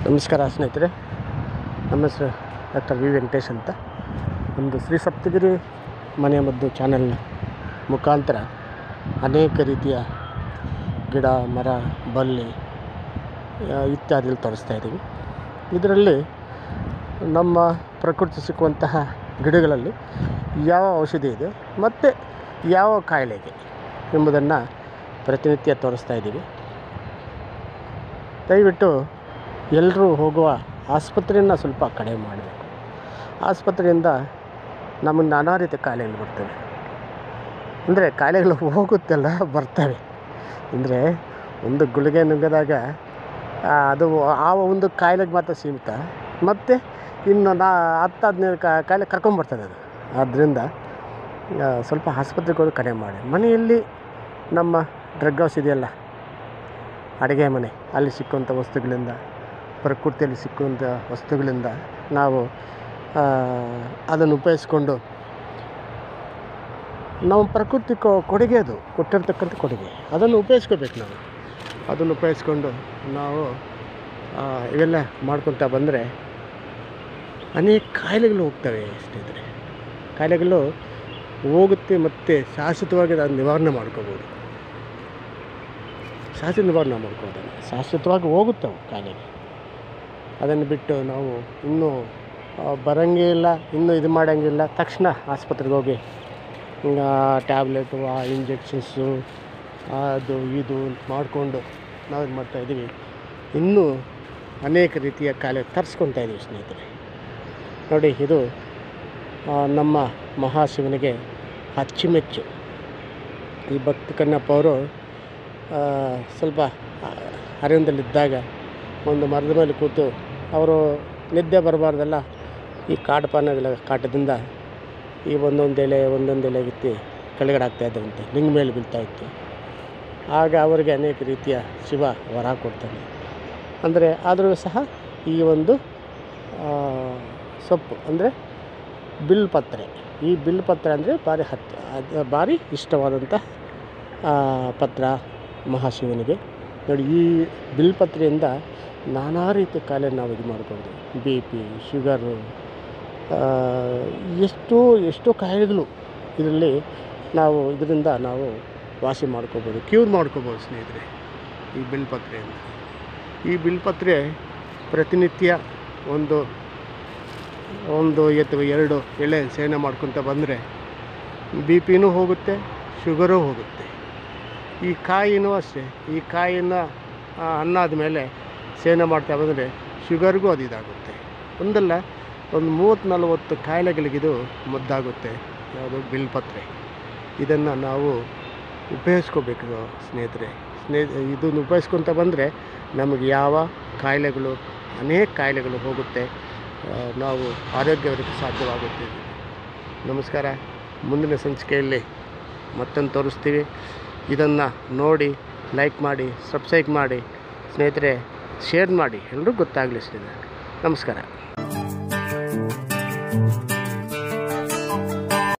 ನಮಸ್ಕಾರ ಸ್ನೇಹಿತರೆ ನಮ್ಮ ಹೆಸರು ಡಾಕ್ಟರ್ ವಿ ವೆಂಕಟೇಶ್ ಅಂತ ನಮ್ಮದು ಶ್ರೀ ಸಪ್ತಗಿರಿ ಮನೆ ಮದ್ದು ಚಾನಲ್ನ ಮುಖಾಂತರ ಅನೇಕ ರೀತಿಯ ಗಿಡ ಮರ ಬಳ್ಳಿ ಆ, ಇತ್ಯಾದಿ ತೋರಿಸ್ತಾ ಇದ್ದೀವಿ ಇದರಲ್ಲಿ ನಮ್ಮ ಪ್ರಕೃತಿ ಸಿಕ್ಕುವಂತಹ ಗಿಡಗಳಲ್ಲಿ ಯಾವ ಔಷಧಿ ಇದೆ ಮತ್ತು ಯಾವ ಕಾಯಿಲೆಗೆ ಎಂಬುದನ್ನು ಪ್ರತಿನಿತ್ಯ ತೋರಿಸ್ತಾ ಇದ್ದೀವಿ ದಯವಿಟ್ಟು ಎಲ್ಲರೂ ಹೋಗುವ ಆಸ್ಪತ್ರೆಯನ್ನು ಸ್ವಲ್ಪ ಕಡಿಮೆ ಮಾಡಬೇಕು ಆಸ್ಪತ್ರೆಯಿಂದ ನಮಗೆ ನಾನಾ ರೀತಿಯ ಕಾಯಿಲೆಗಳು ಬರ್ತವೆ ಅಂದರೆ ಕಾಯಿಲೆಗಳು ಹೋಗುತ್ತಲ್ಲ ಬರ್ತವೆ ಅಂದರೆ ಒಂದು ಗುಳಿಗೆ ನುಂಗಿದಾಗ ಆ, ಅದು ಆ ಒಂದು ಕಾಯಿಲೆಗೆ ಮಾತ್ರ ಸೀಮಿತ ಮತ್ತು ಇನ್ನು ನಾ ಹತ್ತು ಹದಿನೈದು ಕಾಯಿಲೆ ಕರ್ಕೊಂಬರ್ತದೆ ಅದು ಆದ್ದರಿಂದ ಆ, ಸ್ವಲ್ಪ ಆಸ್ಪತ್ರೆಗೆ ಹೋಗಿ ಕಡಿಮೆ ಮಾಡಿ ಮನೆಯಲ್ಲಿ ನಮ್ಮ ಡ್ರಗ್ ಹೌಸ್ ಇದೆಯಲ್ಲ ಅಡುಗೆ ಮನೆ ಅಲ್ಲಿ ಸಿಕ್ಕುವಂಥ ವಸ್ತುಗಳಿಂದ ಪ್ರಕೃತಿಯಲ್ಲಿ ಸಿಕ್ಕುವಂಥ ವಸ್ತುಗಳಿಂದ ನಾವು ಆ, ಅದನ್ನು ಉಪಯೋಗಿಸ್ಕೊಂಡು ನಾವು ಪ್ರಕೃತಿ ಕೊ- ಕೊಡುಗೆ ಅದು ಕೊಟ್ಟಿರ್ತಕ್ಕಂಥ ಕೊಡುಗೆ ಅದನ್ನು ಉಪಯೋಗಿಸ್ಕೋಬೇಕು ನಾವು ಅದನ್ನು ಉಪಯೋಗಿಸ್ಕೊಂಡು ನಾವು ಆ, ಇವೆಲ್ಲ ಮಾಡ್ಕೊತಾ ಬಂದರೆ ಅನೇಕ ಕಾಯಿಲೆಗಳು ಹೋಗ್ತವೆ ಸ್ನೇಹಿತರೆ ಕಾಯಿಲೆಗಳು ಹೋಗುತ್ತೆ ಮತ್ತು ಶಾಶ್ವತವಾಗಿ ಅದನ್ನು ನಿವಾರಣೆ ಮಾಡ್ಕೋಬೋದು ಶಾಶ್ವತ ನಿವಾರಣೆ ಮಾಡ್ಕೋಬೋದು ಶಾಶ್ವತವಾಗಿ ಹೋಗುತ್ತವೆ ಕಾಯಿಲೆಗಳು ಅದನ್ನು ಬಿಟ್ಟು ನಾವು ಇನ್ನೂ ಆ, ಬರಂಗೇ ಇಲ್ಲ ಇನ್ನೂ ಇದು ಮಾಡೋಂಗಿಲ್ಲ ತಕ್ಷಣ ಆಸ್ಪತ್ರೆಗೆ ಹೋಗಿ ಟ್ಯಾಬ್ಲೆಟು ಆ ಇಂಜೆಕ್ಷನ್ಸು ಅದು ಇದು ಮಾಡಿಕೊಂಡು ನಾವು ಇದು ಮಾಡ್ತಾಯಿದ್ದೀವಿ ಇನ್ನೂ ಅನೇಕ ರೀತಿಯ ಕಾಯಿಲೆ ತರಿಸ್ಕೊತಾ ಇದ್ದೀವಿ ಸ್ನೇಹಿತರೆ ನೋಡಿ ಇದು ಆ, ನಮ್ಮ ಮಹಾಶಿವನಿಗೆ ಅಚ್ಚುಮೆಚ್ಚು ಈ ಭಕ್ತ ಕಣ್ಣಪ್ಪ ಅವರು ಆ, ಸ್ವಲ್ಪ ಆ, ಅರಣ್ಯದಲ್ಲಿದ್ದಾಗ ಒಂದು ಮರದ ಮೇಲೆ ಕೂತು ಅವರು ನಿದ್ದೆ ಬರಬಾರ್ದಲ್ಲ ಈ ಕಾಟಪಾನಗಳ ಕಾಟದಿಂದ ಈ ಒಂದೊಂದು ಎಲೆ ಒಂದೊಂದು ಎಲೆ ಎತ್ತಿ ಕೆಳಗಡೆ ಆಗ್ತಾ ಇದ್ದರಂತೆ ಲಿಂಗ ಮೇಲೆ ಬೀಳ್ತಾ ಇತ್ತು ಆಗ ಅವರಿಗೆ ಅನೇಕ ರೀತಿಯ ಶಿವ ವರ ಕೊಡ್ತಾನೆ ಅಂದರೆ ಆದರೂ ಸಹ ಈ ಒಂದು ಆ, ಸೊಪ್ಪು ಅಂದರೆ ಬಿಲ್ಪತ್ರೆ ಈ ಬಿಲ್ಪತ್ರೆ ಅಂದರೆ ಭಾರಿ ಹತ್ತು ಅದು ಭಾರಿ ಇಷ್ಟವಾದಂಥ ಆ, ಪತ್ರ ಮಹಾಶಿವನಿಗೆ ನೋಡಿ ಈ ಬಿಲ್ಪತ್ರೆಯಿಂದ ನಾನಾ ರೀತಿಯ ಕಾಯಿಲೆ ನಾವು ಇದು ಮಾಡ್ಬೋದು ಬಿ ಪಿ ಶುಗರು ಆ, ಎಷ್ಟೋ ಎಷ್ಟೋ ಕಾಯಿಲೆಗಳು ಇದರಲ್ಲಿ ನಾವು ಇದರಿಂದ ನಾವು ವಾಸಿ ಮಾಡ್ಕೋಬೋದು ಕ್ಯೂರ್ ಮಾಡ್ಕೋಬೋದು ಸ್ನೇಹಿತರೆ ಈ ಬಿಲ್ಪತ್ರೆಯಿಂದ ಈ ಬಿಲ್ಪತ್ರೆ ಪ್ರತಿನಿತ್ಯ ಒಂದು ಒಂದು ಅಥವಾ ಎರಡು ಎಳೆ ಸೇವನೆ ಮಾಡ್ಕೊತ ಬಂದರೆ ಬಿ ಪಿನೂ ಹೋಗುತ್ತೆ ಶುಗರೂ ಹೋಗುತ್ತೆ ಈ ಕಾಯಿನೂ ಅಷ್ಟೇ ಈ ಕಾಯಿನ ಆ, ಹಣ್ಣಾದ ಮೇಲೆ ಸೇವನೆ ಮಾಡ್ತಾ ಬಂದರೆ ಶುಗರ್ಗೂ ಅದು ಇದಾಗುತ್ತೆ ಒಂದಲ್ಲ ಒಂದು ಮೂವತ್ತು ನಲವತ್ತು ಕಾಯಿಲೆಗಳಿಗಿದು ಮದ್ದಾಗುತ್ತೆ ಯಾವುದು ಬಿಲ್ಪತ್ರೆ ಇದನ್ನು ನಾವು ಉಪಯೋಗಿಸ್ಕೋಬೇಕು ಸ್ನೇಹಿತರೆ ಸ್ನೇ ಇದನ್ನು ಉಪಯೋಗಿಸ್ಕೊತ ಬಂದರೆ ನಮಗೆ ಯಾವ ಕಾಯಿಲೆಗಳು ಅನೇಕ ಕಾಯಿಲೆಗಳು ಹೋಗುತ್ತೆ ಆ, ನಾವು ಆರೋಗ್ಯವಾಗಿ ಸಾಧ್ಯವಾಗುತ್ತೆ ನಮಸ್ಕಾರ ಮುಂದಿನ ಸಂಚಿಕೆಯಲ್ಲಿ ಮತ್ತೊಂದು ತೋರಿಸ್ತೀವಿ ಇದನ್ನು ನೋಡಿ ಲೈಕ್ ಮಾಡಿ ಸಬ್ಸ್ಕ್ರೈಬ್ ಮಾಡಿ ಸ್ನೇಹಿತರೆ ಶೇರ್ ಮಾಡಿ ಎಲ್ಲರೂ ಗೊತ್ತಾಗಲಿ ಸ್ನೇಹಿತರೆ ನಮಸ್ಕಾರ